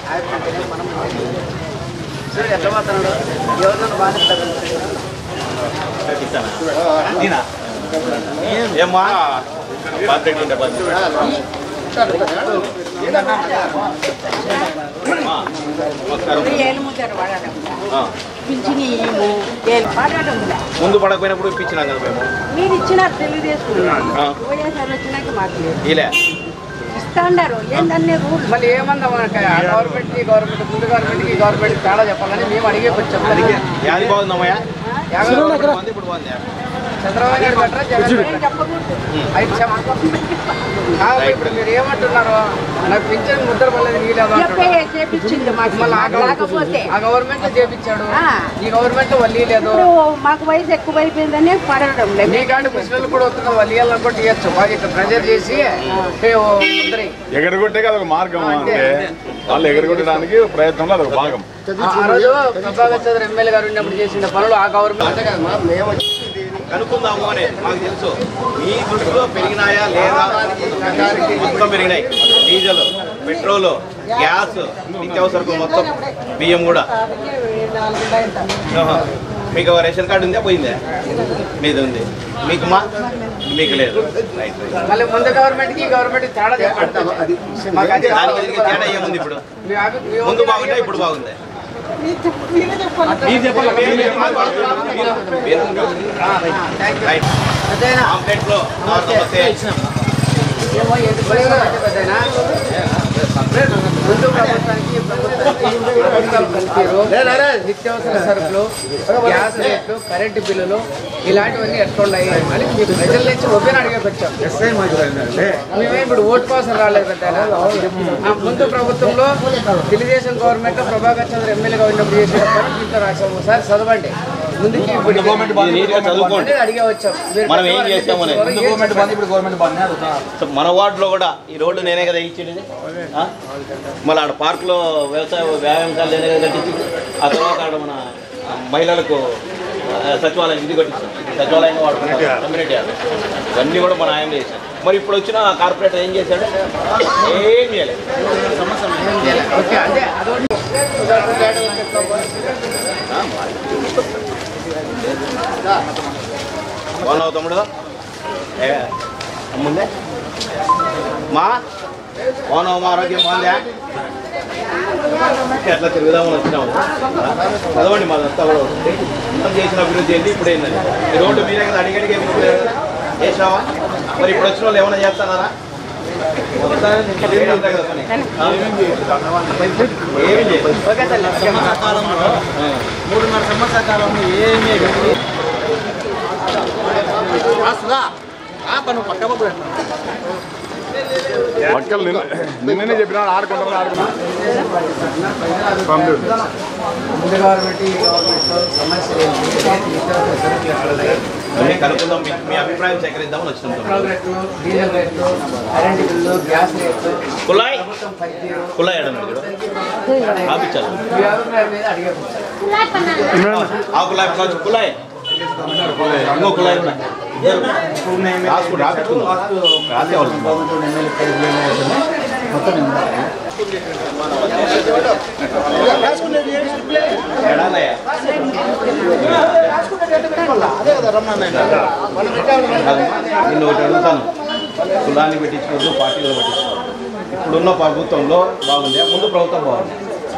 చూడు ఎట్లా పోతున్నాడు ఎవరినైనా బాధిస్తారు ఏమ్మా బాధ్యత ఉంటే బాధ్యత అమ్మా, నమస్కారం ఏళ్ళు ముద్దారు వాడడం ఆ, పింఛని ఇయ్యము ఏళ్ళు వాడడం కూడా ముందు పడకపోయినప్పుడు ఇప్పించినాం కదా మేము మీరు ఇచ్చిన తెలుగుదేశం ఆ. వైఎస్ఆర్ వచ్చినాక మాకు లేదు. ఇలా ఇస్తా ఉన్నారు ఏందన్నీ రూల్ మళ్ళీ ఏమన్నా మనకి ఆ గవర్నమెంట్ కి గవర్నమెంట్ ముందు గవర్నమెంట్ కి గవర్నమెంట్ తేడా చెప్పాలని మేము అడిగే వచ్చాం యాది బాగుందమ్మయ్యా యాభై ఇప్పుడు బాగుంది ఇప్పుడు బాగుంది చంద్రబాబు నాయుడు బెటరా జగన్ ఏం బెటరా? చెప్పకూడదు అయితే చెప్ప- కాదు ఇప్పుడు మీరు ఏమంటున్నారు నాకు పింఛన్ ముద్ర పడలేదు నీళ్ళు చెప్పే చేపించింది మాకు మళ్ళీ ఆ లేకపోతే ఆ గవర్నమెంట్ లో చేపించాడు ఆ. ఈ గవర్నమెంట్ లో వల్లి లేదు ఇప్పుడు మాకు వయసు ఎక్కువైపోయిందని పడడం లేదు మీకంటే ముస్లింలు కూడా వస్తున్నారు వల్లి అనుకుంటే ఇవ్వచ్చు బాగా ఇక్కడ ప్రెజర్ చేసి ఏ ఓ ముద్రై. ఎగరగొట్టే కదా ఒక మార్గం అంటే వాళ్ళు ఎగరగొట్టడానికి ప్రయత్నంలో అదొక భాగం ఆ ఆ రోజు ప్రభాకర్ చౌదరి ఎమ్మెల్యే గారు ఉన్నప్పుడు చేసిన పనులు ఆ గవర్నమెంట్ కనుక్కుందాము అని మాకు తెలుసు మీ దృష్టిలో పెరిగినాయా లేదా మొత్తం పెరిగినాయి డీజిల్ పెట్రోల్ గ్యాస్ నిత్యావసరకు మొత్తం బియ్యం కూడా ఆహా. మీకు రేషన్ కార్డు ఉందా పోయిందా మీది ఉంది మీకు మా మీకు లేదు రైట్ రైట్ మళ్ళీ ముందు గవర్నమెంట్ కి ఈ గవర్నమెంట్ తేడా చెప్పండి మాకు అది దానికి దీనికి తేడా ఏముంది ఇప్పుడు మీ అభి- మీ ముందు ఒపీనియన్ బాగుంటే ఇప్పుడు బాగుంది రైట్ అదేనా ఆమ్లెట్ లో నమస్తే ఏమో ఎందుకు పడిపోయిందంటే పెద్దయినా? ముందు ప్రభుత్వానికి ప్రభుత్వానికి ప్రభుత్వాలు పనితీరు, నిత్యావసర సరుకులు గ్యాస్ రేట్లు కరెంటు బిల్లులు ఇలాంటివన్నీ ఎట్లున్నాయి అని మీకు ప్రజల నుంచి ఒపీనియన్ అడిగేకి వచ్చాం మేమే ఇప్పుడు ఓటు కోసం రాలేదు పెద్దయినా. ఆ ముందు ప్రభుత్వంలో తెలుగుదేశం గవర్నమెంట్ లో ప్రభాకర్ చంద్ర ఎమ్మెల్యేగా ఉన్నప్పుడు చేసిన పని దీంట్లో రాసాము సార్ చదవండి ముందుకి ఇప్పుడు ఇది నీట్గా చదువుకోండి అనేది అడిగే వచ్చాం మీరు మనం ఏం పెద్దవాళ్ళు చేస్తామని. ఏం చెప్పండి? సో మన వార్డులో కూడా ఈ రోడ్డు నేనే కదా ఇచ్చేది ఆ? మళ్ళీ ఆడ పార్కులో వ్యవసాయ వ్యాయామశాల నేనే కదా కట్టించింది ఆ తర్వాత ఆడ మన ఆ, మహిళలకు ఆ, సచివాలయం ఇది కట్టించాం సచివాలయంగా వాడుకుంటాం కమ్యూనిటీ హాల్ ఇవన్నీ కూడా మన ఆయన చేశాం మరి ఇప్పుడు వచ్చిన కార్పొరేటర్ ఏం చేశాడు ఏం చేయలేదు ఏం చేయలే. ఓకే అంటే అదొకటి బాగున్నావు తమ్ముడు ఏ అమ్ముందే మా బాగున్నావు మా ఆరోగ్యం బాగుందా ఎట్లా తిరుగుదామని వచ్చినాము చదవండి మా అంతా కూడా మనం చేసిన అభివృద్ధి ఏంటి ఇప్పుడు ఏంటండి ఈ రోడ్డు మీరే కదా అడిగడిగే చేసినావా మరి ఇప్పుడు వచ్చిన వాళ్ళు ఏమైనా చేస్తారా అంతే కదా పని. ఆ? ఏమీ చేయలేదు. ఓకే తల్లి ఆ. మూడున్నర సంవత్సరాల కాలంలో ఏమీ పక్కన నిన్న నిన్ననే చెప్పినా ఆడుకుంటారు ఆడుకుంటారు కంప్లీట్ ముందు గవర్నమెంట్ ఈ గవర్నమెంట్ సమస్యలు ఏంటి నిత్యావసర సరుకులు ఎట్లున్నాయి అన్నీ కనుక్కుందాం మీ- మీ అభిప్రాయం సేకరిద్దామని వచ్చినాం పెట్రోల్ రేట్లు డీజిల్ రేట్లు కరెంట్ బిల్లు గ్యాస్ రేట్లు కుళాయి ప్రభుత్వం పనితీరు కుళాయి ఎడం ఆపించాలి మీ అభిప్రాయం మీద అడిగే ఆ కుళాయి కావచ్చు కుళాయి ఇంకో కుళాయి ఉన్నాయి రాసుకుంటూ రాసుకుందాం రాసేవాళ్ళు ఎడాలయ్యా నిన్ను ఒకటి అడుగుతాను కులాన్ని పెట్టించుకోవద్దు పార్టీలో పెట్టించుకోవద్దు ఇప్పుడున్న ప్రభుత్వంలో బాగుంది ముందు ప్రభుత్వం బాగుంది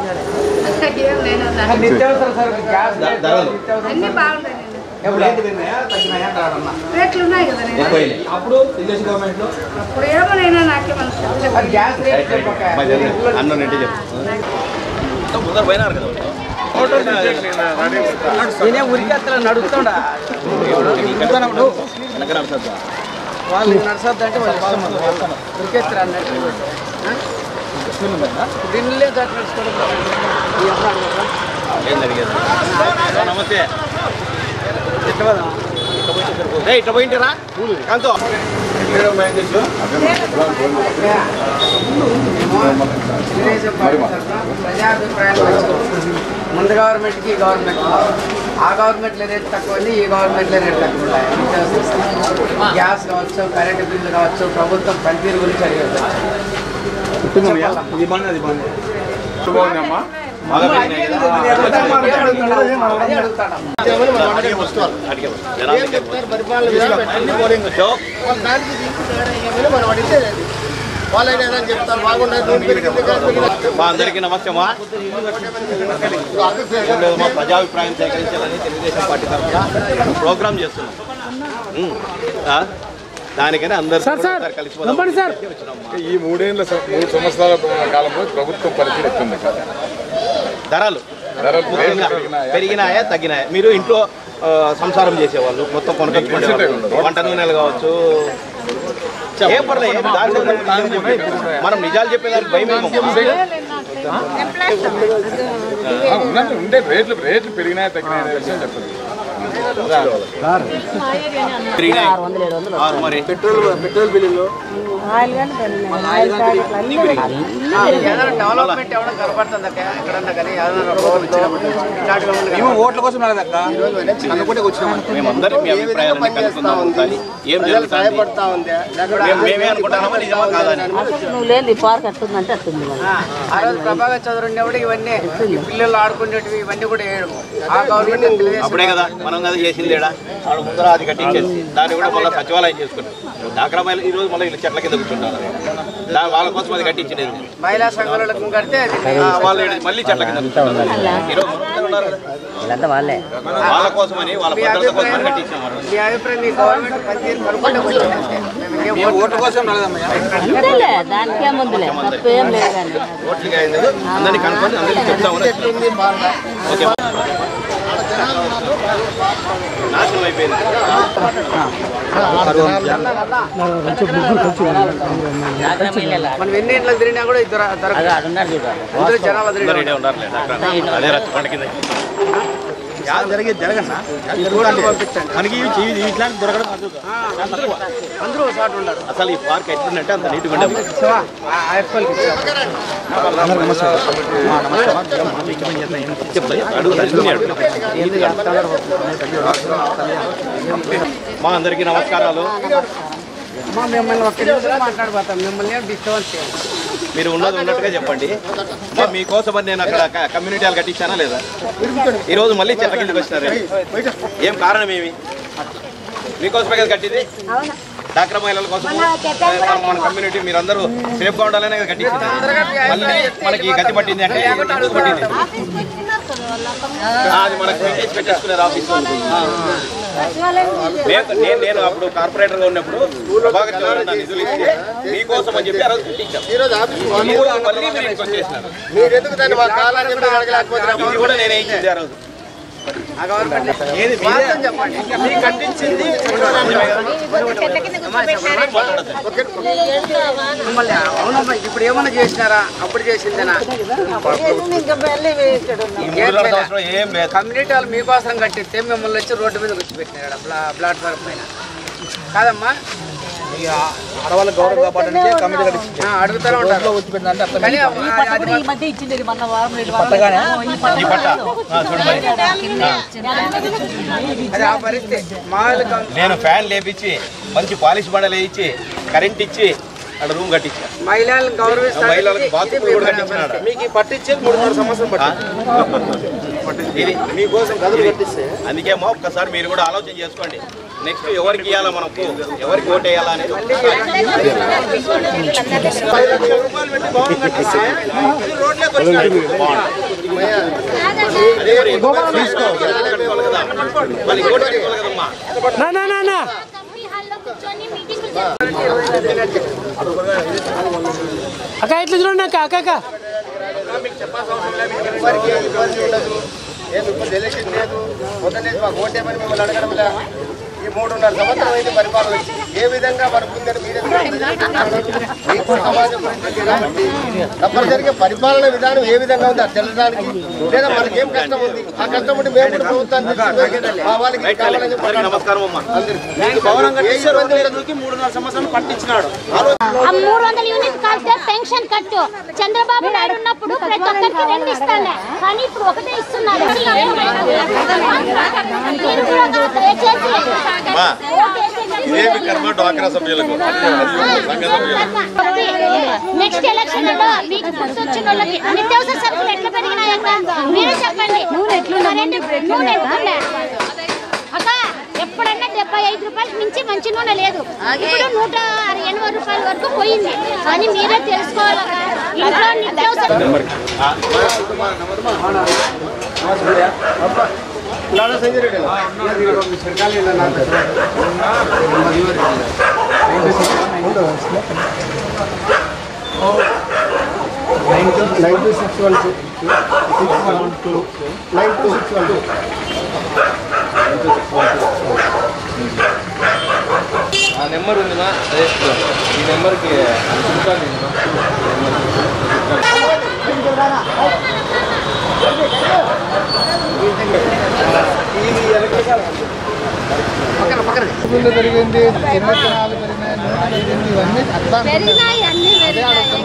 నిత్యావసర సరుకులు గ్యాస్ ధ- ధరలు నిత్యావసర అన్ని బాగుంటాయి ఎప్పుడు ఏంటి తిన్నాయా తగ్గినాయా రాడన్నా రేట్లు ఉన్నాయి కదా నేను ఎక్కువైనాయి అప్పుడు తెలుగుదేశం గవర్నమెంట్ లో ఇప్పుడు ఏమైనా నాకే మనసు అది గ్యాస్ రేట్ చెప్పక అన్న నెట్టి చెప్పు ముందర పోయినారు కదా నేనే ఉరికెత్తలో నడుస్తుండా వెనక నడుస్తుందా? వాళ్ళు నడసొద్దు అంటే వాళ్ళు ఇష్టం ఉరికెత్తరా అన్నట్టు ఆ? దీనిలో అట్లా నడుచుకోవడం ఈ అమ్మ అన్నమాట. ఏం జరిగేది నమస్తే ఎట్లా పోదాం? రే ఇట్లా పోయింటారా కాంతో తెలుగుదేశం పార్టీ తరఫున ప్రజాభిప్రాయాలు వచ్చాయి. ముందు గవర్నమెంట్కి ఈ గవర్నమెంట్ ఆ గవర్నమెంట్లో రేట్ తక్కువ ఉంది ఈ గవర్నమెంట్లో రేట్ తక్కువ ఉన్నాయి నిత్యావసర సరుకులు. గ్యాస్ కావచ్చు కరెంటు బిల్లు కావచ్చు ప్రభుత్వం పనితీరు గురించి అడిగారు ఇది బాగుంది అది బాగుంది బాగుందమ్మా బాగా పెరిగినాయి కదా? అదే అడుగుతాను అడిగే వస్తున్నారు. అడిగే వస్తున్నారు. జనాలు దగ్గర పరిపాలన విధానం పెట్టండి పోలింగ్ సో, వాళ్ళ దానికి దీనికి తేడా ఏమైనా మనం అడిగితే లేదు. వాళ్ళైనా ఏదైనా చెప్తారు బాగుండదు నూనె పెరిగింది గ్యాస్ పెరిగింది. మా అందరికీ నమస్తే మా ఏం లేదు మా ప్రజాభిప్రాయం సేకరించాలని తెలుగుదేశం పార్టీ తరఫున ప్రోగ్రామ్ చేస్తున్నాం ఉమ్. ఆ? దానికని అందరూ కలిసి ఈ మూడేళ్ల సం- మూడు సంవత్సరాల కాలంలో ప్రభుత్వం పనితీరు ఎత్తుంది కదా ధరలు ధరలు ముఖ్యంగా పెరిగినాయా? పెరిగినాయా తగ్గినాయా మీరు ఇంట్లో ఆ, సంసారం చేసేవాళ్ళు మొత్తం కొనుకొచ్చుకునేవాళ్ళు వంట నూనెలు కావచ్చు ఏం పర్లేదు ఏం దాంట్లో మనం నిజాలు చెప్పేదానికి భయం ఏమో. ఆ, ఉన్నది ఉండే రేట్లు రేట్లు పెరిగినాయి తగ్గినాయి అనే విషయం చెప్పండి పెరిగినాయి ఆరు మరి ఏదైనా డెవలప్మెంట్ ఏమైనా కనపడుతుంది అక్క ఎక్కడన్నా కానీ ఏదైనా రోడ్లు ఇచ్చినప్పుడు ఇట్లాంటివి ఏమన్నా మేము ఓట్ల కోసం రాలేదక్క అనుకుంటే వచ్చినాం మేమందరం మీ అభిప్రాయాలను కనుక్కుందాం ఒకసారి. ఏం ప్రజలు జరుగుతుంది సహాయపడతా ఉంది లేకపోతే మేము- మేమే అనుకుంటున్నామా నిజమా కాదని నువ్వు లేని పార్క్ అట్టుందంటే అట్టుంది మరి. ఆ, ఆ రోజు ప్రభాకర్ చౌదరి ఉన్నప్పుడు ఇవన్నీ ఈ పిల్లలు ఆడుకునేటివి ఇవన్నీ కూడా వేయడం ఆ గవర్నమెంట్ తెలుగుదేశం అప్పుడే కదా మనం కదా చేసింది ఏడా వాళ్ళు ముందర అది కట్టించేసి దాన్ని కూడా మళ్ళీ సచివాలయం చేసుకున్నాం డాక్రమాయిలు ఈ రోజు మళ్ళీ వీళ్ళు చెట్ల కింద కూర్చుంటారు దాని వాళ్ళ కోసం అది కట్టించినది మహిళా సంఘాలకు కడితే అది ఆ, వాళ్ళు ఈడ మళ్ళీ చెట్ల కింద కూర్చుంటారు ఈరోజు మొత్తం ఉన్నారు కదా. వీళ్ళంతా వాళ్ళే వాళ్ళ కోసమని వాళ్ళ మీ భద్రత కోసమని అభిప్రాయం కట్టించాం ఆ రోజు. మీ అభిప్రాయం మీ గవర్నమెంట్ పనితీరు కనుక్కుంటే కొంచెం అంతే. మేము ఇంకేం మేము ఓట్ల కోసం రాలేదమ్మయ్య అంతేలే దానికేముందిలే తప్పేం లేదు కానీ ఓట్లకి అయింది అందరినీ కనుక్కొని అందరికీ చెప్తామని ఓకే నాశనం అయిపోయింది మనం ఎన్ని ఇంట్లోకి తిరిగినా కూడా ఇది దొర- దొరకదు అది ఆడున్నారు చూడు అందరూ జనాలు అందరూ తిరిగి రెడీ ఉండాలి అదే రచ్చ పంట కింద జరిగేది జరగన్నా పంపించండి మనకి ఇట్లాంటి దొరకడం అందరూ ఒక చోట ఉండరు అసలు ఈ పార్క్ ఎట్లుందంటే అంత నీట్గా ఉండదు శివా, ఆ అయ్యప్పలకి ఇచ్చాము. చెప్తా అడుగు అడుగుని అడుగు మా అందరికీ నమస్కారాలు అమ్మా, మిమ్మల్ని ఒక్క నిమిషం మాట్లాడిపోతాం మిమ్మల్ని ఏం డిస్టర్బెన్స్ చేయాలి మీరు ఉన్నది ఉన్నట్టుగా చెప్పండి మా మీకోసమని నేను అక్కడ క- కమ్యూనిటీ హాల్ కట్టించానా లేదా ఈరోజు మళ్ళీ చెట్ల కిందకి వచ్చినారు ఏం కారణం ఏమి మీకోసమే కదా కట్టింది డాక్టర్ మహిళల కోసం మన కమ్యూనిటీ మీరందరూ సేఫ్గా ఉండాలనే కదా కట్టించింది మళ్ళీ మనకి గతి పట్టింది అంటే ఎందుకు పట్టింది ఆ, అది మనకు పెట్టేసి పెట్టేసుకునేది ఆఫీస్ నేను నేను- నేను అప్పుడు కార్పొరేటర్ గా ఉన్నప్పుడు ప్రభాకర్ చౌదరి నాకు నిధులు ఇస్తే మీకోసం అని చెప్పి ఆ రోజు కట్టించాం ఈ రోజు ఆఫీస్ ఈ రోజు మళ్ళీ మీరు ఇంటికి వచ్చేసినారు మీరు ఎందుకు దాన్ని మా కాలాన్ని కూడా అడగలేకపోతున్నారు ఇది కూడా నేనే ఇచ్చింది ఆ రోజు ఆ గవర్నమెంట్ వాస్తవం చెప్పండి మీకు కట్టించింది మిమ్మల్ని అవునమ్మా ఇప్పుడు ఏమన్నా చేసినారా అప్పుడు చేసిందేనా ఈ మూడున్నర సంవత్సరం ఏం లేదు కమ్యూనిటీ వాళ్ళు మీకోసం కట్టిస్తే మిమ్మల్ని వచ్చి రోడ్డు మీద కూర్చోబెట్టినాడు బ్లా ప్లాట్ఫామ్ పైన కాదమ్మా ఆడవాళ్ళ గౌరవం కాపాడడానికి కమిటీ కట్టించింది ఆ, అడుగుతూనే ఉంటారు వచ్చి పెట్టిందంటే అర్థం కానీ ఆ- అది ఈ మధ్య ఇచ్చింది మొన్న వారం రెండు పట్టగానే ఈ పట్ట ఆ, చూడు మరి. అది ఆ పరిస్థితి మామూలు నేను ఫ్యాన్ లేపించి మంచి పాలిష్ బండలు వేయించి కరెంట్ ఇచ్చి అక్కడ రూమ్ కట్టించా మహిళలను గౌరవిస్తాను మహిళలకు బాత్రూమ్ కూడా కట్టించినాడు మీకు ఈ పట్టించేది మూడున్నర సంవత్సరం పట్టింది ఇది మీకోసం కథలు కట్టిస్తే అందుకే మా ఒక్కసారి మీరు కూడా ఆలోచన చేసుకోండి నెక్స్ట్ ఎవరికి ఇవ్వాలా మనకు ఎవరికి ఓటు వేయాలా అనేది మళ్ళీ ఓటు పెట్టుకోవాలి కదమ్మా అక్క ఇట్లా చూడండి అక్క అక్క అక్క ఎవరికి ఏ ఇబ్బంది ఉండదు ఏం ఇబ్బంది ఎలక్షన్ లేదు పొద్దున్నే మాకు ఓటేమని మిమ్మల్ని అడగడం లే. ఈ మూడున్నర సంవత్సరం అయింది పరిపాలన వచ్చి. ఏ విధంగా మనకుందని మీరే మీకు సమాజం గురించి తెలియాలంటే తప్పనిసరిగా పరిపాలన విధానం ఏ విధంగా ఉంది అది తెలడానికి లేదా మనకేం కష్టం ఉంది ఆ కష్టం ఉంటే మేము కూడా ప్రభుత్వాన్ని తెచ్చుకోవాలి. మా వాళ్ళకి ఇది రైట్ కావాలని అందరికీ చెప్పి నమస్కారం అమ్మా మీకు భవనం కట్టిస్తే రెండు వేలకి మూడున్నర సంవత్సరం పట్టించినాడు ఆ మూడు వందల యూనిట్ కలిస్తే పెన్షన్ కట్టు చంద్రబాబు నాయుడు ఉన్నప్పుడు ప్రతి ఒక్కరికి రెండు ఇస్తానే కానీ ఇప్పుడు ఒకటే ఇస్తున్నారు మీరు కూడా దయచేసి మా. ఓటేసి ఇదేమి కర్మ డ్వాక్రా సభ్యులకు సంఘ సభ్యులకు నెక్స్ట్ ఎలక్షన్ లో మీకు గుర్తొచ్చిన వాళ్ళకి నిత్యావసర సరుకులు ఎట్లా పెరిగినాయక్క మీరే చెప్పండి కరెంట్ నూనె ఎట్లుండే? అక్క ఎప్పుడన్నా డెబ్బై ఐదు రూపాయలకు మించి మంచి నూనె లేదు ఇప్పుడు నూట ఎనభై రూపాయల వరకు పోయింది కానీ మీరే తెలుసుకోవాలక్క ఇంట్లో నిత్యావసర लाड़ा Sanjay Reddy nine two six one two six one two nine two six one two ఆ నెంబర్ ఉందిమా అదే ఈ నెంబర్కి పెరిగింది ఎన్ని విత్తనాలు పెరిగినాయి నూనె పెరిగింది ఇవన్నీ అట్లా పెరిగినాయి అన్ని పెరిగినాయి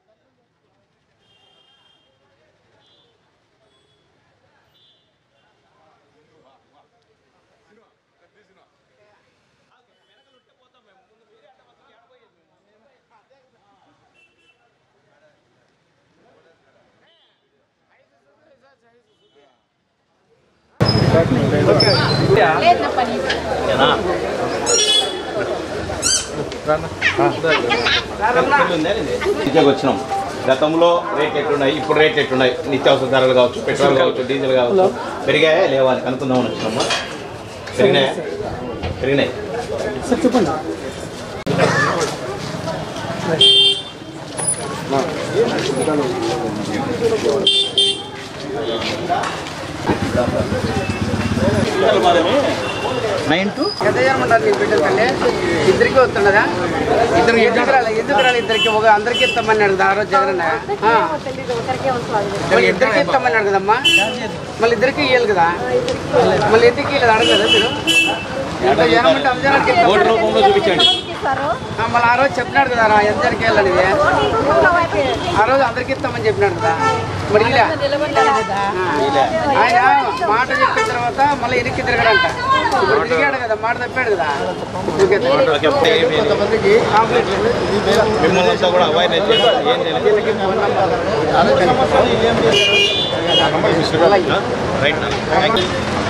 విద్యకు వచ్చినాం గతంలో రేట్లు ఎట్లున్నాయి ఇప్పుడు రేట్లు ఎట్లున్నాయి నిత్యావసర ధరలు కావచ్చు పెట్రోల్ కావచ్చు డీజిల్ కావచ్చు పెరిగాయా లేవా అని కనుక్కుందామని వచ్చినామా పెరిగినాయా పెరిగినాయి నైన్ టు ఎంత చేయమంటారు నీ బిడ్డల కల్లే ఇద్దరికి వస్తున్నదా ఇద్దరు ఎందుకు రాలే ఎందుకు రాలే ఇద్దరికి ఒక అందరికి ఇస్తామన్నాడు కదా ఆ రోజు జగన్ అన్న. ఆ. మళ్ళీ ఇద్దరికి ఇస్తామన్నాడు కదమ్మా మళ్ళీ ఇద్దరికి ఇవ్వాలి కదా మళ్ళీ ఎందుకు ఇవ్వలేదు అడగలేదా మీరు ఎంత జనమంటే అంత జనానికి ఇస్తాం. ఓటు రూపంలో చూపించండి ఆ, మళ్ళీ ఆ రోజు చెప్పినాడు కదా రా, ఎంత జనకి వెళ్ళాలి ఇది ఆ రోజు అందరికి ఇస్తామని చెప్పినాడు కదా మరి ఇలా ఆయన మాట చెప్పిన తర్వాత మళ్ళీ ఎనికి తిరగడంట ఇప్పుడు తిరిగాడు కదా మాట తప్పాడు కదా ఊరికే ఓకే, ఏమీ లేదు. కొంతమందికి కాంప్లైంట్ మిమ్మల్ని అంతా కూడా అవేర్నెస్ చేయాలి ఏం చేయాలి రైట్ థ్యాంక్ యూ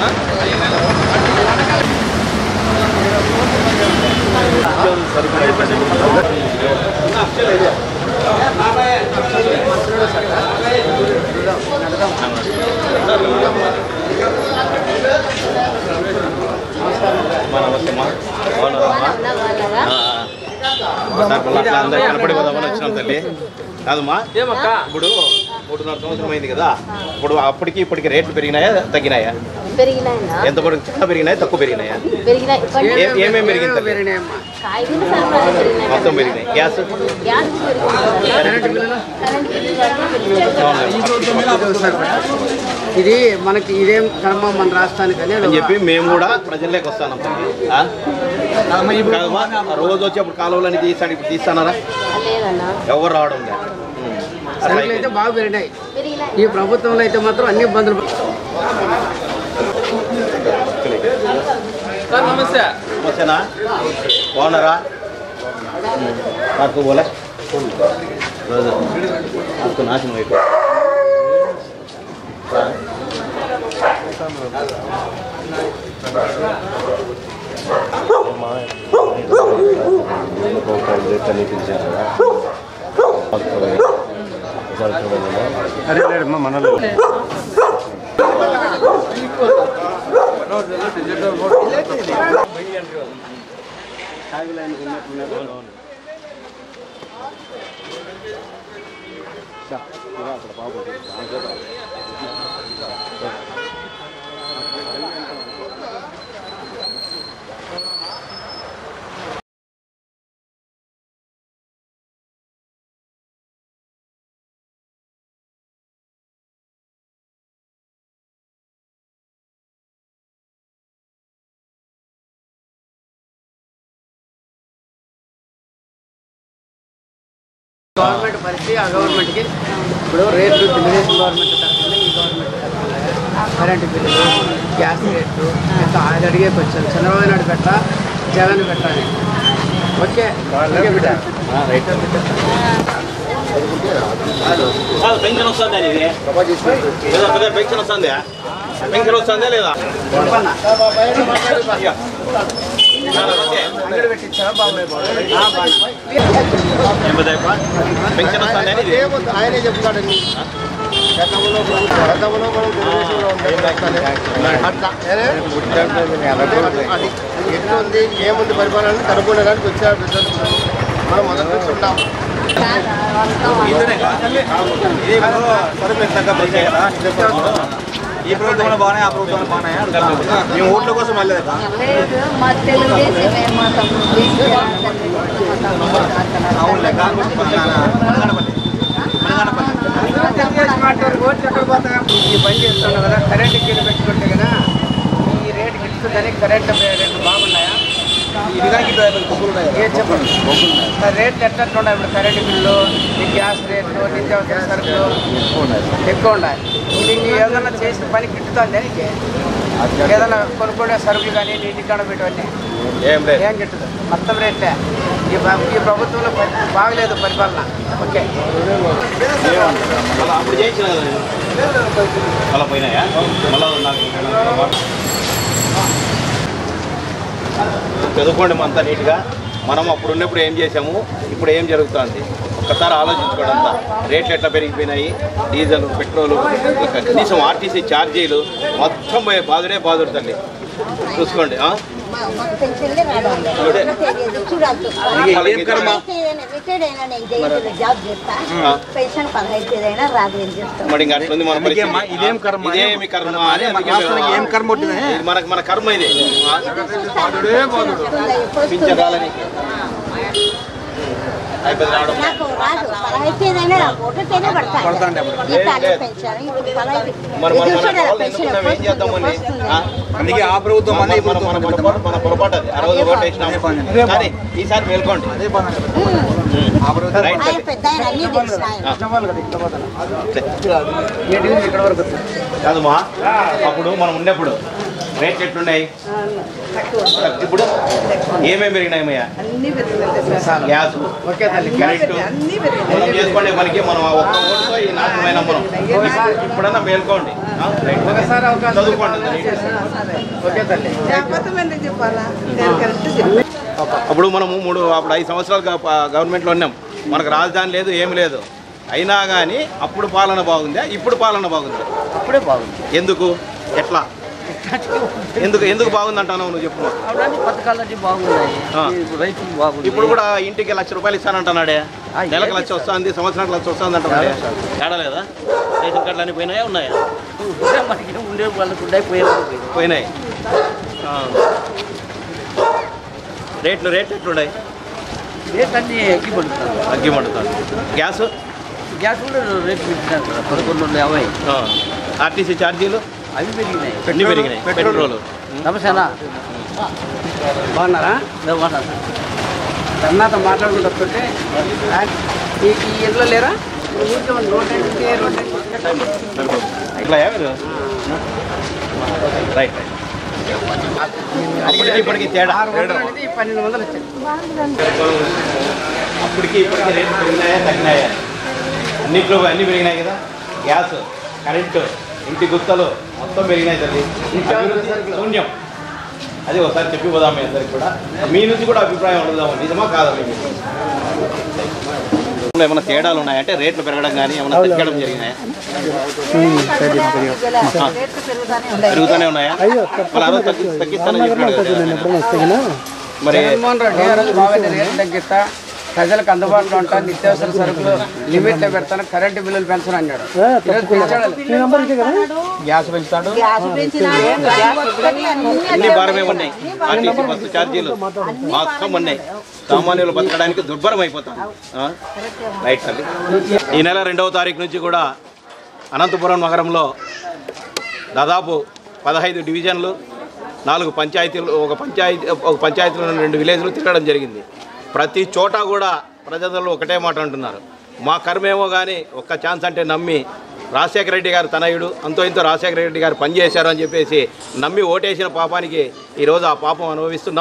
మా నమస్తే మా బాగున్నారమ్మా ఆ, ఆ. సార్ మళ్ళీ అట్లా అందరికి కనపడి పోదామని వచ్చినాం తల్లి కాదమ్మా ఇప్పుడు మూడున్నర సంవత్సరం అయింది కదా ఇప్పుడు అప్పటికి ఇప్పటికి రేట్లు పెరిగినాయా తగ్గినాయా పెరిగినాయినా ఎంత పడి చాలా పెరిగినాయా తక్కువ పెరిగినాయా పెరిగినాయి ఏ- ఏమేమి పెరిగింది తల్లి వేరేనేమ్మా కాయగూర సరఫరా పెరిగినాయి మొత్తం పెరిగినాయి గ్యాస్ గ్యాస్ పెరిగింది కరెంట్ బిల్లు ఇది మనకి ఇదేం కర్మ మన రాష్ట్రానికి అనేది అని చెప్పి మేము కూడా ప్రజల్లోకి వస్తాను కాదమ్మా రోజు వచ్చి అప్పుడు కాలువలని తీస్తాను ఇప్పుడు తీస్తానారా లేదన్నా ఎవరు రావడం లేదు ఉం. అట్లా సరుకులు అయితే అయిపోయింది. బాగా పెరిగినాయి పెరిగినాయి ఈ ప్రభుత్వంలో అయితే మాత్రం అన్ని ఇబ్బందులు పడ- నమస్తేనా బాగున్నారా నాకు పోలే రోజు నాకు నాశనం అయిపోయి గవర్నమెంట్ పరిస్థితి ఆ గవర్నమెంట్కి ఇప్పుడు రేట్లు తెలుగుదేశం గవర్నమెంట్ తరఫున ఈ గవర్నమెంట్ తరఫున కరెంటు బిల్లులు గ్యాస్ రేట్లు ఎంత ఆయన అడిగే వచ్చారు చంద్రబాబు నాయుడు గట్ల జగన్ పెట్టాలి ఓకే ఓకే బిడ్డ కాదు పెన్షన్ వస్తుందా నీది లేదా పెద్ద పెన్షన్ వస్తుందా పెన్షన్ వస్తుందా లేదా ఇక. చాలా ఓకే. అంగడి పెట్టించావా బాబాయ్ బాబాయ్ ఏం పెద్దయ్యప్ప? పెన్షన్ వస్తుందా నీది ఏముంది ఆయనే చెప్తాడండి గతంలో గతంలో మనం తెలుగుదేశంలో ఉంటాం అట్లా ఏనే? అది ఎట్లా ఉంది ఏముంది పరిపాలన కనుక్కోవడానికి వచ్చారు పెద్దలు మనం మొదటి నుంచి ఉంటాం ఈ ప్రభుత్వంలో బాగానే ఆ ప్రభుత్వంలో బాగానే మేము ఓట్ల కోసం వెళ్ళలేదు మా తెలుగుదేశమే మా అవునులే కాకపోతే మనగానపల్లి తెలుగుదేశం పార్టీ వారు ఓట్లు ఎక్కడ పోతాయి ఈ పని చేస్తున్నావు కదా కరెంట్ బిల్లు పెట్టుకుంటే కదా ఈ రేటు గిట్టుతుందని కరెంట్ రేట్లు బాగున్నాయా ఇది కానీ ఇట్లా బొగ్గులు ఉన్నాయి ఏ చెప్పండి మరి రేట్లు ఎట్లా ఉన్నాయి ఇప్పుడు కరెంట్ బిల్లు ఈ గ్యాస్ రేట్లు నిత్యావసర సరుకులు ఎక్కువ ఉన్నాయి నీకు ఏదైనా చేసిన పని గిట్టుతుంది దానికి ఏదైనా కొనుక్కునే సరుకులు కానీ నీటి కడబెట్టవన్నీ ఏం లేదు ఏం గిట్టదు మొత్తం రేట్లే ఈ ప్ర- ఈ ప్రభుత్వంలో ప- బాగలేదు పరిపాలన ఓకే మళ్ళీ అప్పుడు చేయించిన కదా నేను. మళ్ళీ పోయినాయా మళ్ళీ నాకు చదువుకోండి అంతా నీట్గా మనం అప్పుడు ఉన్నప్పుడు ఏం చేసాము ఇప్పుడు ఏం జరుగుతుంది ఒక్కసారి ఆలోచించుకోండి అంతా రేట్లు ఎట్లా పెరిగిపోయినాయి డీజిల్ పెట్రోల్ ఇంకా కనీసం ఆర్టీసీ ఛార్జీలు మొత్తం పోయే బాధుడే బాధుడు తల్లి చూసుకోండి ఆ? చూడే. ఏం కర్మ జాబ్ చేస్తా ఆ. పెన్షన్ పదహైదు రాదు ఏం చేస్తాం మరి ఇంకా అట్లుంది మన పరిస్థితి. అందుకేమ్మా, ఇదేం కర్మ? ఇదేమి కర్మ అని మన అందుకే రాష్ట్రానికి ఏం కర్మ వచ్చింది? ఇది మనకు మన కర్మ ఇది ఆ? ఎప్పుడు పింఛరాలని అయిపోయింది రావడం నాకు రాదు పదహైదు నాకు ఒకటైనా పడతాయి పడతాండి అప్పుడు. జీతాలు పెన్షన్ ఇప్పుడు పదహైదు మరి మన ఇది మన చూడండి, వాళ్ళు పెన్షన్ ఎందుకున్నాం? ఏం చేద్దామని వస్తుంది. ఆ? అందుకే ఆ ప్రభుత్వం మన మన ఈ మన మన ప్రభుత్వం పొరపాటు మన పొరపాటు అది ఆ రోజు ఓటు వేసినాం అదే పని. కానీ ఈసారి మేల్కోండి అదే పని ఆ ప్రభుత్వం రైట్ ఆయన పెద్ద ఆయన అన్నీ తెలుసు ఆయన ఏంటి ఇక్కడ వరకు వస్తుంది. కాదమ్మా అప్పుడు మనం ఉన్నప్పుడు రేట్లు ఎట్లున్నాయి ఇప్పుడు ఏమేమి పెరిగినాయమ్మయ్యా గ్యాస్ ఓకే తల్లి కరెంటు మనం చేసుకునే పనికి మనం ఆ ఒక్క ఓటుతో ఈ నాశనమైన మనం ఇప్పుడన్నా మేల్కోండి ఆ? రైట్. ఒకసారి అవకాశం చదువుకోండి ఓకే తల్లి అప్పుడు మనము మూడు అప్పుడు ఐదు సంవత్సరాలు గ- ప- గవర్నమెంట్లో ఉన్నాం మనకు రాజధాని లేదు ఏమి లేదు అయినా కానీ అప్పుడు పాలన బాగుందా ఇప్పుడు పాలన బాగుందా అప్పుడే బాగుంది ఎందుకు ఎట్లా ఎందుకు ఎందుకు బాగుంది అంటావు నువ్వు చెప్పు మాకు. అవన్నీ పథకాలన్నీ బాగున్నాయి ఆ. ఈ రైతులు బాగుంది ఇప్పుడు కూడా ఇంటికి లక్ష రూపాయలు ఇస్తానంటున్నాడే నెలకు లక్ష వస్తుంది సంవత్సరానికి లక్ష వస్తుంది అంటున్నాడే తేడా లేదా రేషన్ కార్డులు అన్నీ పోయినాయా ఉన్నాయా మనకి ఉండే వాళ్ళకు ఉండే పోయే వాళ్ళకు పోయి. పోయినాయి ఆ. రేట్లు రేట్లు ఎట్లున్నాయి రేట్ అన్నీ ఎక్కి పడుతుంది అగ్గి మండుతుంది గ్యాస్ గ్యాస్ కూడా రేట్ పెంచినారు కదా పదకొండు వందల యాభై ఆర్టీసీ ఛార్జీలు అవి పెరిగినాయి అన్నీ పెరిగినాయి పెట్రోల్ నమస్తేనా బాగున్నారా బాగున్నారు తర్వాత మాట్లాడుకుంటూ వస్తుంటే ఆయన ఈ ఈ ఇంట్లో లేరా ఊరికే ఉన్న రోడ్ అంటే రోడ్ ఇట్లా మీరు రైట్ రైట్ అప్పటికి ఇప్పటికి తేడా ఆరు వందలు అనేది పన్నెండు వందలు వచ్చింది అప్పటికి ఇప్పటికి రేట్లు పెరిగినాయా తగ్గినాయా అన్నిట్లో అన్నీ పెరిగినాయి కదా గ్యాస్ కరెంటు ఇంటి గుత్తలు మొత్తం పెరిగినాయి తల్లి అభివృద్ధి శూన్యం అది ఒకసారి చెప్పి పోదాం మీ అందరికి కూడా మీ నుంచి కూడా అభిప్రాయం అడుగుదాం నిజమా కాదా మీకు ఏమైనా తేడాలు ఉన్నాయంటే రేట్లు పెరగడం కానీ ఏమైనా తగ్గడం జరిగినాయా రేట్లు పెరుగుతానే ఉన్నాయి పెరుగుతూనే ఉన్నాయా వాళ్ళు ఆ రోజు తగ్గి తగ్గిస్తానని చెప్పినాడు కదా మరి జగన్మోహన్ రెడ్డి ఆ రోజు బాగా రేట్లు తగ్గిస్తా ప్రజలకు అందుబాటులో ఉంటా నిత్యావసర సరుకులు లిమిట్లో పెడతాను కరెంటు బిల్లులు పెంచను అన్నాడు ఈరోజు పెంచాడు గ్యాస్ పెంచుతాడు గ్యాస్ పెంచినాడు గ్యాస్ వస్తుంది, అన్నీ అన్ని భారమే ఉన్నాయి ఆర్టీసీ బస్సు ఛార్జీలు మొత్తం ఉన్నాయి సామాన్యులు బతకడానికి దుర్భరం అయిపోతాం ఆ? రైట్ తల్లి ఈ నెల రెండవ తారీఖు నుంచి కూడా అనంతపురం నగరంలో దాదాపు పదహైదు డివిజన్లు నాలుగు పంచాయతీలు ఒక పంచాయతీ ఒక పంచాయతీలో రెండు విలేజ్లు తిరగడం జరిగింది ప్రతి చోట కూడా ప్రజలు ఒకటే మాట అంటున్నారు మా కర్మేమో కానీ ఒక్క ఛాన్స్ అంటే నమ్మి రాజశేఖర రెడ్డి గారు తనయుడు అంతో ఇంతో రాజశేఖర రెడ్డి గారు పనిచేశారు అని చెప్పేసి నమ్మి ఓటేసిన పాపానికి ఈరోజు ఆ పాపం అనుభవిస్తున్నాం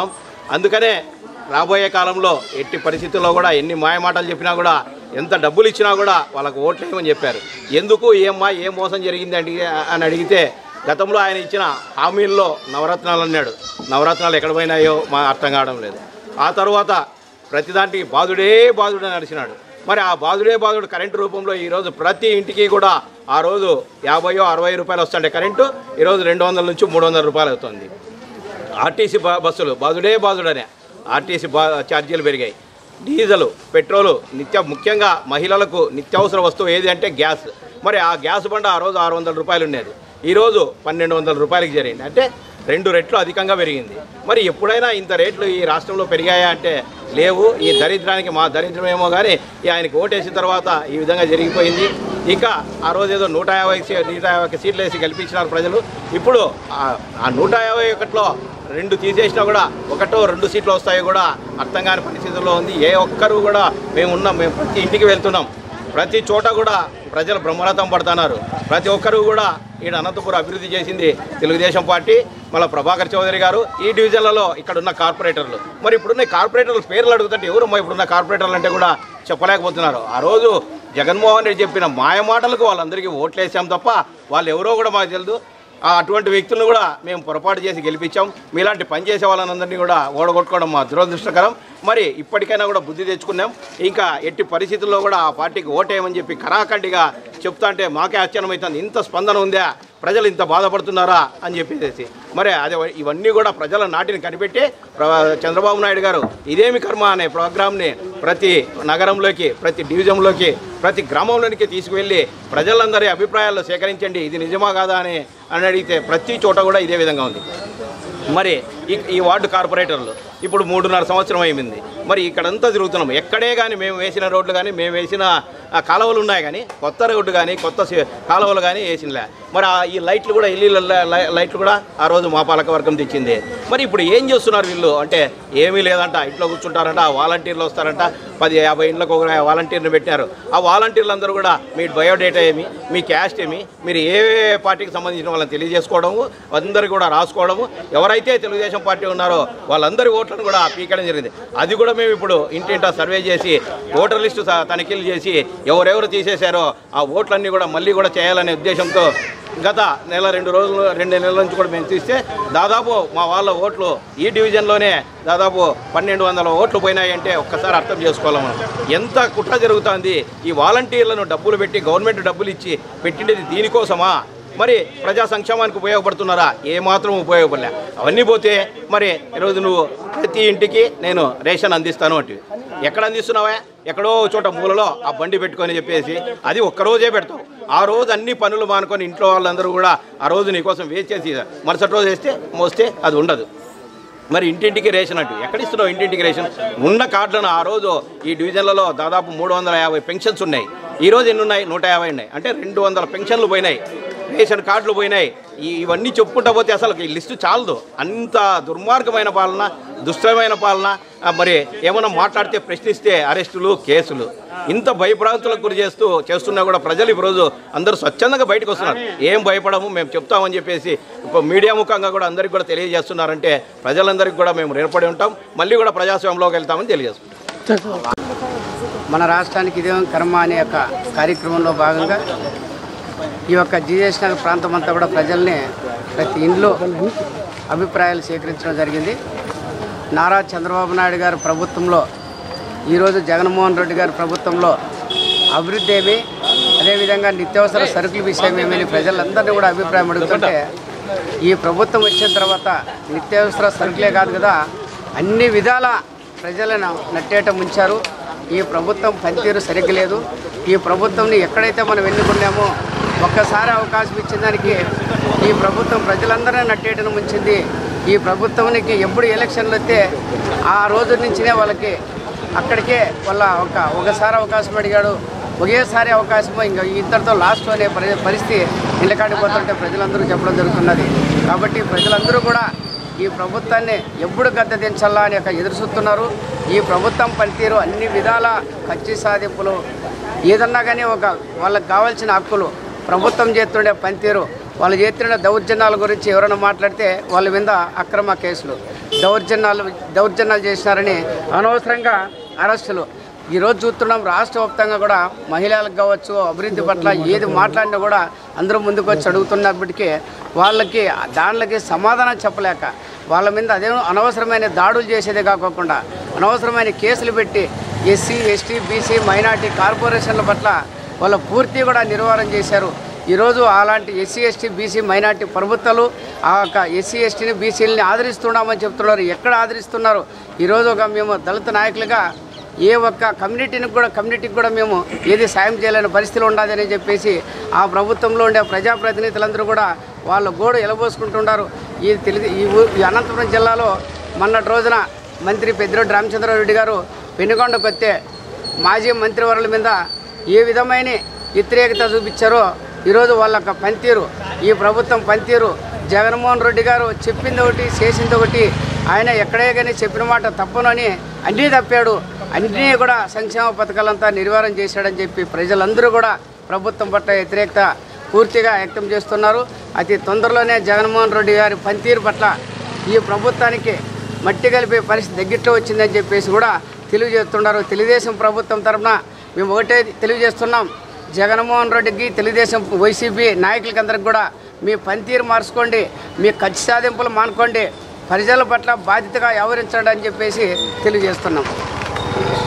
అందుకనే రాబోయే కాలంలో ఎట్టి పరిస్థితుల్లో కూడా ఎన్ని మాయమాటలు చెప్పినా కూడా ఎంత డబ్బులు ఇచ్చినా కూడా వాళ్ళకు ఓట్లేయమని చెప్పారు ఎందుకు ఏమ్మా ఏం మోసం జరిగింది అడిగి అని అడిగితే గతంలో ఆయన ఇచ్చిన హామీల్లో నవరత్నాలు అన్నాడు నవరత్నాలు ఎక్కడ పోయినాయో మా అర్థం కావడం లేదు ఆ తర్వాత ప్రతిదానికి బాధుడే బాధుడే నడిచినాడు మరి ఆ బాధుడే బాధుడు కరెంటు రూపంలో ఈరోజు ప్రతి ఇంటికి కూడా ఆ రోజు యాభైయో అరవై రూపాయలు వస్తుండే కరెంటు ఈరోజు రెండు వందల నుంచి మూడు వందల రూపాయలు అవుతుంది ఆర్టీసీ బ- బస్సులు బాధుడే బాధుడనే ఆర్టీసీ బా ఛార్జీలు పెరిగాయి డీజిల్ పెట్రోలు నిత్య ముఖ్యంగా మహిళలకు నిత్యావసర వస్తువు ఏది అంటే గ్యాస్ మరి ఆ గ్యాస్ బండ ఆ రోజు ఆరు వందల రూపాయలు ఉండేది ఈరోజు పన్నెండు వందల రూపాయలకి జరిగింది అంటే రెండు రెట్లు అధికంగా పెరిగింది మరి ఎప్పుడైనా ఇంత రేట్లు ఈ రాష్ట్రంలో పెరిగాయా అంటే లేవు ఈ దరిద్రానికి మా దరిద్రం ఏమో కానీ ఈ ఆయనకి ఓటేసిన తర్వాత ఈ విధంగా జరిగిపోయింది ఇంకా ఆ రోజు ఏదో నూట యాభై సీ- నూట యాభై సీట్లు వేసి గెలిపించినారు ప్రజలు ఇప్పుడు ఆ- ఆ నూట యాభై ఒకటిలో రెండు తీసేసినా కూడా ఒకటో రెండు సీట్లు వస్తాయో కూడా అర్థం కాని పరిస్థితుల్లో ఉంది ఏ ఒక్కరు కూడా మేము ఉన్నాం మేము ప్రతి ఇంటికి వెళ్తున్నాం ప్రతి చోట కూడా ప్రజలు బ్రహ్మరథం పడుతున్నారు ప్రతి ఒక్కరు కూడా ఈడ అనంతపురం అభివృద్ధి చేసింది తెలుగుదేశం పార్టీ మళ్ళీ ప్రభాకర్ చౌదరి గారు ఈ డివిజన్లలో ఇక్కడ ఉన్న కార్పొరేటర్లు మరి ఇప్పుడున్న ఈ కార్పొరేటర్ల పేర్లు అడుగుతుంటే ఎవరు మా ఇప్పుడున్న కార్పొరేటర్లు అంటే కూడా చెప్పలేకపోతున్నారు ఆ రోజు జగన్మోహన్ రెడ్డి చెప్పిన మాయ మాటలకు వాళ్ళందరికీ ఓట్లేసాం తప్ప వాళ్ళు ఎవరో కూడా మాకు తెలియదు ఆ అటువంటి వ్యక్తులను కూడా మేము పొరపాటు చేసి గెలిపించాం మీలాంటి పని చేసే వాళ్ళందరినీ కూడా ఓడగొట్టుకోవడం మా దురదృష్టకరం మరి ఇప్పటికైనా కూడా బుద్ధి తెచ్చుకున్నాం ఇంకా ఎట్టి పరిస్థితుల్లో కూడా ఆ పార్టీకి ఓటేయమని చెప్పి కరాఖండిగా చెప్తా అంటే మాకే ఆశ్చర్యమవుతుంది ఇంత స్పందన ఉందా ప్రజలు ఇంత బాధపడుతున్నారా అని చెప్పేసి మరి అదే ఇవన్నీ కూడా ప్రజల నాటిని కనిపెట్టి ప్ర- చంద్రబాబు నాయుడు గారు ఇదేమి కర్మ అనే ప్రోగ్రామ్ని ప్రతి నగరంలోకి ప్రతి డివిజన్లోకి ప్రతి గ్రామంలోనికి తీసుకువెళ్ళి ప్రజలందరి అభిప్రాయాలు సేకరించండి ఇది నిజమా కాదా అని అని అడిగితే ప్రతి చోట కూడా ఇదే విధంగా ఉంది మరి ఈ ఈ వార్డు కార్పొరేటర్లు ఇప్పుడు మూడున్నర సంవత్సరం అయింది మరి ఇక్కడంతా తిరుగుతున్నాం ఎక్కడే కానీ మేము వేసిన రోడ్లు కానీ మేము వేసిన ఆ, కాలువలు ఉన్నాయి కానీ కొత్త రోడ్డు కానీ కొత్త సి- కాలువలు కానీ వేసినలే మరి ఆ ఈ లైట్లు కూడా ఇల్లు లైట్లు కూడా ఆ రోజు మా పాలక వర్గం తెచ్చింది మరి ఇప్పుడు ఏం చేస్తున్నారు వీళ్ళు అంటే ఏమీ లేదంట ఇంట్లో కూర్చుంటారంట ఆ వాలంటీర్లు వస్తారంట పది యాభై ఇండ్లకు ఒక వాలంటీర్ని పెట్టారు ఆ వాలంటీర్లు అందరూ కూడా మీ బయోడేటా ఏమి మీ క్యాస్ట్ ఏమి మీరు ఏ పార్టీకి సంబంధించిన వాళ్ళని తెలియజేసుకోవడము అందరూ కూడా రాసుకోవడము ఎవరైతే తెలుగుదేశం పార్టీ ఉన్నారో వాళ్ళందరి ఓట్లను కూడా పీకడం జరిగింది అది కూడా మేము ఇప్పుడు ఇంటింటా సర్వే చేసి ఓటర్ లిస్టు స- తనిఖీలు చేసి ఎవరెవరు తీసేశారో ఆ ఓట్లన్నీ కూడా మళ్ళీ కూడా చేయాలనే ఉద్దేశంతో గత నెల రెండు రోజులు రెండు నెలల నుంచి కూడా మేము తీస్తే దాదాపు మా వాళ్ళ ఓట్లు ఈ డివిజన్లోనే దాదాపు పన్నెండు వందల ఓట్లు పోయినాయంటే ఒక్కసారి అర్థం చేసుకోవాలి మనం ఎంత కుట్ర జరుగుతుంది ఈ వాలంటీర్లను డబ్బులు పెట్టి గవర్నమెంట్ డబ్బులు ఇచ్చి పెట్టిండేది దీనికోసమా మరి ప్రజా సంక్షేమానికి ఉపయోగపడుతున్నారా ఏమాత్రం ఉపయోగపడలే అవన్నీ పోతే మరి ఈరోజు నువ్వు ప్రతి ఇంటికి నేను రేషన్ అందిస్తాను అంటే ఎక్కడ అందిస్తున్నావా ఎక్కడో చోట మూలలో ఆ బండి పెట్టుకొని చెప్పేసి అది ఒక్కరోజే పెడతావు ఆ రోజు అన్ని పనులు మానుకొని ఇంట్లో వాళ్ళందరూ కూడా ఆ రోజు నీకోసం వేస్ట్ చేసి మరుసటి రోజు వేస్తే మోస్తే అది ఉండదు మరి ఇంటింటికి రేషన్ అంటూ ఎక్కడ ఇస్తున్నావు ఇంటింటికి రేషన్ ఉన్న కార్డులను ఆ రోజు ఈ డివిజన్లలో దాదాపు మూడు వందల యాభై పెన్షన్స్ ఉన్నాయి ఈ రోజు ఎన్ని ఉన్నాయి నూట యాభై ఉన్నాయి అంటే రెండు వందల పెన్షన్లు పోయినాయి రేషన్ కార్డులు పోయినాయి ఈ ఇవన్నీ చెప్పుకుంటా పోతే అసలు ఈ లిస్టు చాలదు అంత దుర్మార్గమైన పాలన దుష్టమైన పాలన ఆ, మరి ఏమైనా మాట్లాడితే ప్రశ్నిస్తే అరెస్టులు కేసులు ఇంత భయభ్రాంతులకు గురి చేస్తూ చేస్తున్నా కూడా ప్రజలు ఈ రోజు అందరూ స్వచ్ఛందంగా బయటకు వస్తున్నారు ఏం భయపడము మేము చెప్తామని చెప్పేసి ఇప్పుడు మీడియా ముఖంగా కూడా అందరికీ కూడా తెలియజేస్తున్నారంటే ప్రజలందరికీ కూడా మేము రేపడి ఉంటాం మళ్ళీ కూడా ప్రజాస్వామ్యంలోకి వెళ్తామని తెలియజేస్తున్నాం మన రాష్ట్రానికి ఇదేం కర్మ అనే యొక్క కార్యక్రమంలో భాగంగా ఈ యొక్క జీఎస్ నగర్ ప్రాంతం అంతా కూడా ప్రజల్ని ప్రతి ఇంట్లో అభిప్రాయాలు సేకరించడం జరిగింది నారా చంద్రబాబు నాయుడు గారి ప్రభుత్వంలో ఈరోజు జగన్మోహన్ రెడ్డి గారి ప్రభుత్వంలో అభివృద్ధి ఏమి అదేవిధంగా నిత్యావసర సరుకుల విషయం ఏమని ప్రజలందరినీ కూడా అభిప్రాయం అడుగుతుంటే ఈ ప్రభుత్వం వచ్చిన తర్వాత నిత్యావసర సరుకులే కాదు కదా అన్ని విధాల ప్రజలను నట్టేట ముంచారు ఈ ప్రభుత్వం పనితీరు సరిగ్గా లేదు ఈ ప్రభుత్వంని ఎక్కడైతే మనం ఎన్నుకున్నామో ఒక్కసారి అవకాశం ఇచ్చిన దానికి ఈ ప్రభుత్వం ప్రజలందరినీ నట్టేటను ముంచింది ఈ ప్రభుత్వానికి ఎప్పుడు ఎలక్షన్లు వస్తే ఆ రోజు నుంచినే వాళ్ళకి అక్కడికే వాళ్ళ ఒక ఒకసారి అవకాశం అడిగాడు ఒకేసారి అవకాశం ఇంకా ఇంతటితో లాస్ట్ అనే పరి- పరిస్థితి నిలకాడిపోతుంటే ప్రజలందరూ చెప్పడం జరుగుతున్నది కాబట్టి ప్రజలందరూ కూడా ఈ ప్రభుత్వాన్ని ఎప్పుడు గద్దె దించాలా అని ఒక ఎదురు చూస్తున్నారు ఈ ప్రభుత్వం పనితీరు అన్ని విధాల కచ్చి సాధింపులు ఏదన్నా కానీ ఒక వాళ్ళకి కావాల్సిన హక్కులు ప్రభుత్వం చేస్తుండే పనితీరు వాళ్ళు చేస్తున్న దౌర్జన్యాల గురించి ఎవరైనా మాట్లాడితే వాళ్ళ మీద అక్రమ కేసులు దౌర్జన్యాలు దౌర్జన్యాలు చేసినారని అనవసరంగా అరెస్టులు ఈరోజు చూస్తున్నాం రాష్ట్ర వ్యాప్తంగా కూడా మహిళలకు కావచ్చు అభివృద్ధి పట్ల ఏది మాట్లాడినా కూడా అందరూ ముందుకు వచ్చి అడుగుతున్నప్పటికీ వాళ్ళకి దానిలకి సమాధానం చెప్పలేక వాళ్ళ మీద అదే అనవసరమైన దాడులు చేసేదే కాకుండా అనవసరమైన కేసులు పెట్టి ఎస్సీ ఎస్టీ బీసీ మైనార్టీ కార్పొరేషన్ల పట్ల వాళ్ళ పూర్తి కూడా నిర్వహణ చేశారు ఈరోజు అలాంటి ఎస్సీ ఎస్టీ బీసీ మైనార్టీ ప్రభుత్వాలు ఆ యొక్క ఎస్సీ ఎస్టీని బీసీలని ఆదరిస్తున్నామని చెప్తున్నారు ఎక్కడ ఆదరిస్తున్నారు ఈరోజు ఒక మేము దళిత నాయకులుగా ఏ ఒక్క కమ్యూనిటీని కూడా కమ్యూనిటీకి కూడా మేము ఏది సాయం చేయలేని పరిస్థితులు ఉండదని చెప్పేసి ఆ ప్రభుత్వంలో ఉండే ప్రజాప్రతినిధులందరూ కూడా వాళ్ళ గోడు ఎలబోసుకుంటున్నారు ఈ తెలుగు ఈ ఊ ఈ అనంతపురం జిల్లాలో మొన్నటి రోజున మంత్రి పెద్దిరెడ్డి రామచంద్రారెడ్డి గారు పెనుగొండకు వస్తే మాజీ మంత్రివర్యుల మీద ఏ విధమైన వ్యతిరేకత చూపించారో ఈరోజు వాళ్ళ యొక్క పనితీరు ఈ ప్రభుత్వం పనితీరు జగన్మోహన్ రెడ్డి గారు చెప్పింది ఒకటి చేసింది ఒకటి ఆయన ఎక్కడే కానీ చెప్పిన మాట తప్పునని అన్నీ తప్పాడు అన్నీ కూడా సంక్షేమ పథకాలంతా నిర్వహణ చేశాడని చెప్పి ప్రజలందరూ కూడా ప్రభుత్వం పట్ల వ్యతిరేకత పూర్తిగా వ్యక్తం చేస్తున్నారు అతి తొందరలోనే జగన్మోహన్ రెడ్డి గారి పనితీరు పట్ల ఈ ప్రభుత్వానికి మట్టి కలిపే పరిస్థితి దగ్గరలో వచ్చిందని చెప్పేసి కూడా తెలియజేస్తున్నారు తెలుగుదేశం ప్రభుత్వం తరఫున మేము ఒకటే తెలియజేస్తున్నాం జగన్మోహన్ రెడ్డికి తెలుగుదేశం వైసీపీ నాయకులకందరికి కూడా మీ పనితీరు మార్చుకోండి మీ ఖర్చు సాధింపులు మానుకోండి ప్రజల పట్ల బాధ్యతగా వ్యవహరించండి అని చెప్పేసి తెలియజేస్తున్నాం